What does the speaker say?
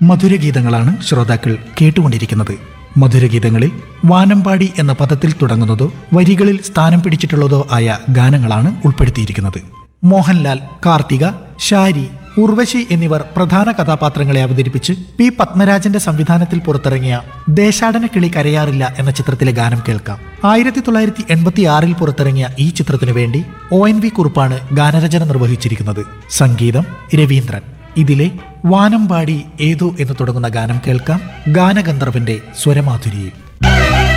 മധുരഗീതങ്ങളാണ് ശ്രോതാക്കൾ കേട്ടുകൊണ്ടിരിക്കുന്നത് മധുരഗീതങ്ങളിൽ വാനമ്പാടി എന്ന പദത്തിൽ തുടങ്ങുന്നതോ വരികളിൽ സ്ഥാനം പിടിച്ചിട്ടുള്ളതോ ആയ ഗാനങ്ങളാണ് ഉൾപ്പെടുത്തിയിരിക്കുന്നത് മോഹൻലാൽ കാർത്തിക ഷാരി ഉർവശി എന്നിവർ പ്രധാന കഥാപാത്രങ്ങളെ അവതരിപ്പിച്ച് പി പത്മരാജന്റെ സംവിധാനത്തിൽ പുറത്തിറങ്ങിയ ദേശാടന കിളി കരയാറില്ല എന്ന ചിത്രത്തിലെ ഗാനം കേൾക്കാം ആയിരത്തി തൊള്ളായിരത്തി എൺപത്തി ആറിൽ പുറത്തിറങ്ങിയ ഈ ചിത്രത്തിനു വേണ്ടി ഒ എൻ വി കുറുപ്പാണ് ഗാനരചന നിർവഹിച്ചിരിക്കുന്നത് സംഗീതം രവീന്ദ്രൻ ഇതിലെ വാനമ്പാടി ഏതോ എന്ന് തുടങ്ങുന്ന ഗാനം കേൾക്കാം ഗാനഗന്ധർവന്റെ സ്വരമാധുരിയിൽ